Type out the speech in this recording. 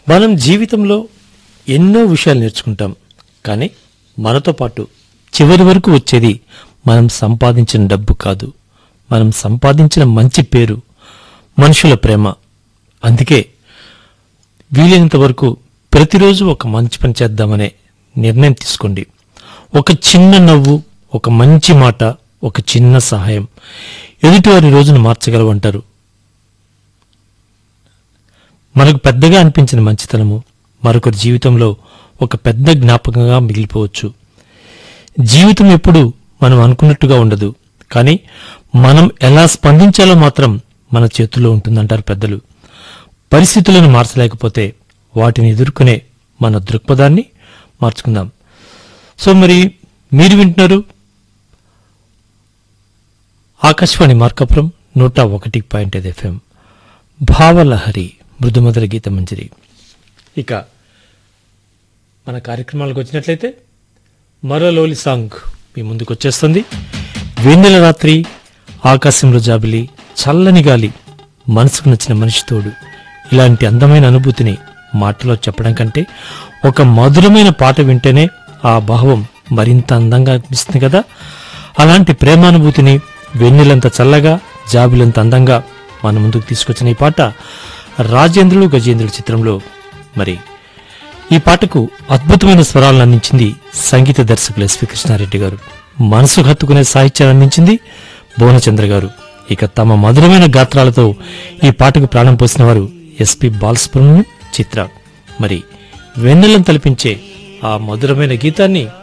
మనం జీవితంలో ఎన్నో విషయాలు నేర్చుకుంటాం కానీ మనతో పాటు చివరి వరకు వచ్చేది మనం సంపాదించిన డబ్బు కాదు మనం సంపాదించిన మంచి పేరు మనుషుల ప్రేమ అందుకే వీలైనంత వరకు ప్రతిరోజు ఒక మంచి పని చేద్దామనే నిర్ణయం తీసుకోండి ఒక చిన్న నవ్వు ఒక మంచి మాట ఒక చిన్న సహాయం ఎదుటివారి రోజును మార్చగలవంటారు మనకు పెద్దగా అనిపించిన మంచితనము మరొకరి జీవితంలో ఒక పెద్ద జ్ఞాపకంగా మిగిలిపోవచ్చు జీవితం ఎప్పుడు మనం అనుకున్నట్టుగా ఉండదు కానీ మనం ఎలా స్పందించాలో మాత్రం మన చేతుల్లో ఉంటుందంటారు పెద్దలు పరిస్థితులను మార్చలేకపోతే వాటిని ఎదుర్కొనే మన దృక్పథాన్ని మార్చుకుందాం సో మరి మీరు వింటున్నారు ఆకాశవాణి మార్కాపురం నూట ఒకటి పాయింట్ ఐదు ఎఫ్ఎం భావలహరి మృదుమధుర గీత మంజరి ఇక మన కార్యక్రమాలకు వచ్చినట్లయితే మరో లోలి సాంగ్ మీ ముందుకు వచ్చేస్తుంది వెన్నెల రాత్రి ఆకాశంలో జాబిలి చల్లని గాలి మనసుకు నచ్చిన మనిషి తోడు ఇలాంటి అందమైన అనుభూతిని మాటలో చెప్పడం కంటే ఒక మధురమైన పాట వింటేనే ఆ భావం మరింత అందంగా అనిపిస్తుంది కదా అలాంటి ప్రేమానుభూతిని వెన్నెలంత చల్లగా జాబిలంత అందంగా మన ముందుకు తీసుకొచ్చిన ఈ పాట రాజేంద్రుడు గజేంద్రుడు చిత్రంలో మరి ఈ పాటకు అద్భుతమైన స్వరాలను అందించింది సంగీత దర్శకులు ఎస్వి కృష్ణారెడ్డి గారు మనసు హత్తుకునే సాహిత్యాన్ని అందించింది భువనచంద్ర గారు ఇక తమ మధురమైన గాత్రాలతో ఈ పాటకు ప్రాణం పోసిన వారు ఎస్పి బాలసుబ్రహ్మణ్యం చిత్ర మరి వెన్నెలను తలపించే ఆ మధురమైన గీతాన్ని